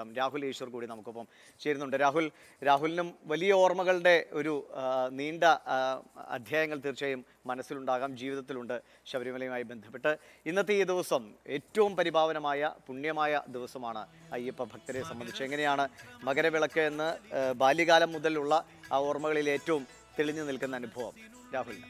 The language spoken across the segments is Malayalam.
നടത്താം രാഹുൽ ഈശ്വർ കൂടി നമുക്കൊപ്പം ചേരുന്നുണ്ട് രാഹുൽ രാഹുലിനും വലിയ ഓർമ്മകളുടെ ഒരു ആ, നീണ്ട ആ, അധ്യായങ്ങൾ തീർച്ചയായും മനസ്സിലുണ്ടാകാം ജീവിതത്തിലുണ്ട് ശബരിമലയുമായി ബന്ധപ്പെട്ട് ഇന്നത്തെ ഈ ദിവസം ഏറ്റവും പരിഭാവനമായ പുണ്യമായ ദിവസമാണ് അയ്യപ്പ ഭക്തരെ സംബന്ധിച്ച് എങ്ങനെയാണ് മകരവിളക്ക് എന്ന് ആ, ബാല്യകാലം മുതലുള്ള ആ ഓർമ്മകളിൽ ഏറ്റവും തെളിഞ്ഞു നിൽക്കുന്ന അനുഭവം രാഹുലിന്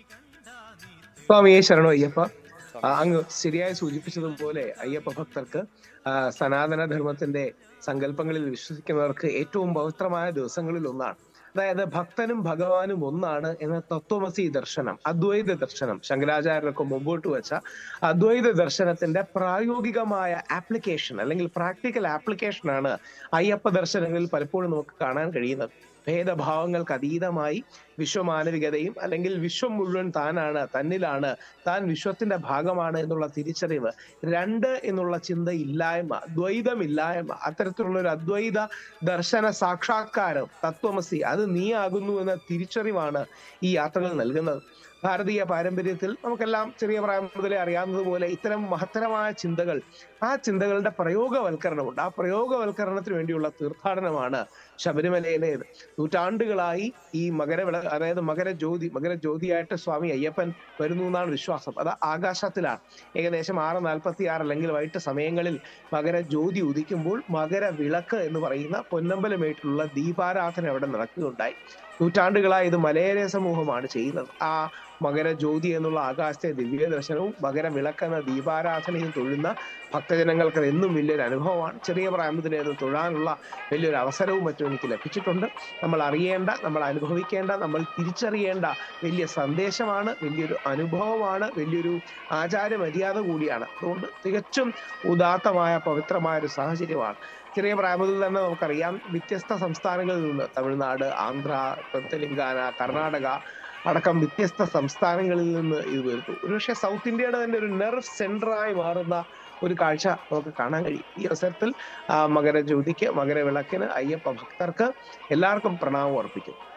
സ്വാമിയെ ശരണോ അയ്യപ്പ ആ, അങ്ങ് ശരിയായി സൂചിപ്പിച്ചതുപോലെ അയ്യപ്പ ഭക്തർക്ക് ആ, സനാതന ധർമ്മത്തിന്റെ സങ്കല്പങ്ങളിൽ വിശ്വസിക്കുന്നവർക്ക് ഏറ്റവും പവിത്രമായ ദിവസങ്ങളിൽ ഒന്നാണ് അതായത് ഭക്തനും ഭഗവാനും ഒന്നാണ് എന്ന തത്വമസി ദർശനം അദ്വൈത ദർശനം ശങ്കരാചാര്യരൊക്കെ മുമ്പോട്ട് വെച്ച അദ്വൈത ദർശനത്തിന്റെ പ്രായോഗികമായ ആപ്ലിക്കേഷൻ അല്ലെങ്കിൽ പ്രാക്ടിക്കൽ ആപ്ലിക്കേഷൻ ആണ് അയ്യപ്പ ദർശനങ്ങളിൽ പലപ്പോഴും നമുക്ക് കാണാൻ കഴിയുന്നത് ഭേദഭാവങ്ങൾക്ക് അതീതമായി വിശ്വമാനവികതയും അല്ലെങ്കിൽ വിശ്വം മുഴുവൻ താനാണ് തന്നിലാണ് താൻ വിശ്വത്തിന്റെ ഭാഗമാണ് എന്നുള്ള തിരിച്ചറിവ് രണ്ട് എന്നുള്ള ചിന്ത ഇല്ലായ്മ ദ്വൈതമില്ലായ്മ അത്തരത്തിലുള്ള ഒരു അദ്വൈത ദർശന സാക്ഷാത്കാരം തത്വമസി അത് നീയാകുന്നു എന്ന തിരിച്ചറിവാണ് ഈ യാത്രകൾ നൽകുന്നത് ഭാരതീയ പാരമ്പര്യത്തിൽ നമുക്കെല്ലാം ചെറിയ പ്രായം മുതലേ അറിയാവുന്നതുപോലെ ഇത്തരം മഹത്തരമായ ചിന്തകൾ ആ ചിന്തകളുടെ പ്രയോഗവൽക്കരണമുണ്ട് ആ പ്രയോഗവൽക്കരണത്തിന് വേണ്ടിയുള്ള തീർത്ഥാടനമാണ് ശബരിമലയിലേത് നൂറ്റാണ്ടുകളായി ഈ മകരവിള അതായത് മകരജ്യോതി മകരജ്യോതിയായിട്ട് സ്വാമി അയ്യപ്പൻ വരുന്നു എന്നാണ് വിശ്വാസം അത് ആകാശത്തിലാണ് ഏകദേശം ആറ് നാൽപ്പത്തി ആറ് അല്ലെങ്കിൽ വൈകിട്ട് സമയങ്ങളിൽ മകരജ്യോതി ഉദിക്കുമ്പോൾ മകരവിളക്ക് എന്ന് പറയുന്ന പൊന്നമ്പലമേട്ടിലുള്ള ദീപാരാധന അവിടെ നടക്കുകയുണ്ടായി നൂറ്റാണ്ടുകളായി ഇത് മലയേറിയ സമൂഹമാണ് ചെയ്യുന്നത് ആ മകരജ്യോതി എന്നുള്ള ആകാശത്തെ ദിവ്യ ദർശനവും മകരവിളക്ക് എന്ന ദീപാരാധനയും തൊഴുന്ന ഭക്തജനങ്ങൾക്ക് എന്നും വലിയൊരു അനുഭവമാണ് ചെറിയ പ്രായത്തിൽ അത് തൊഴാനുള്ള വലിയൊരു അവസരവും മറ്റും എനിക്ക് ലഭിച്ചിട്ടുണ്ട് നമ്മൾ അറിയേണ്ട നമ്മൾ അനുഭവിക്കേണ്ട നമ്മൾ തിരിച്ചറിയേണ്ട വലിയ സന്ദേശമാണ് വലിയൊരു അനുഭവമാണ് വലിയൊരു ആചാര മര്യാദ കൂടിയാണ് അതുകൊണ്ട് തികച്ചും ഉദാത്തമായ പവിത്രമായ ഒരു സാഹചര്യമാണ് ചെറിയ പ്രായമുതൽ തന്നെ നമുക്കറിയാം വ്യത്യസ്ത സംസ്ഥാനങ്ങളിൽ നിന്ന് തമിഴ്നാട് ആന്ധ്ര തെലങ്കാന കർണാടക അടക്കം വ്യത്യസ്ത സംസ്ഥാനങ്ങളിൽ നിന്ന് ഇത് വരുന്നു ഒരുപക്ഷെ സൗത്ത് ഇന്ത്യയുടെ തന്നെ ഒരു നെർവ് സെന്ററായി മാറുന്ന ഒരു കാഴ്ച നമുക്ക് കാണാൻ കഴിയും ഈ അവസരത്തിൽ ആ, മകരജ്യോതിക്ക് മകരവിളക്കിന് അയ്യപ്പ ഭക്തർക്ക് എല്ലാവർക്കും പ്രണാമം അർപ്പിക്കും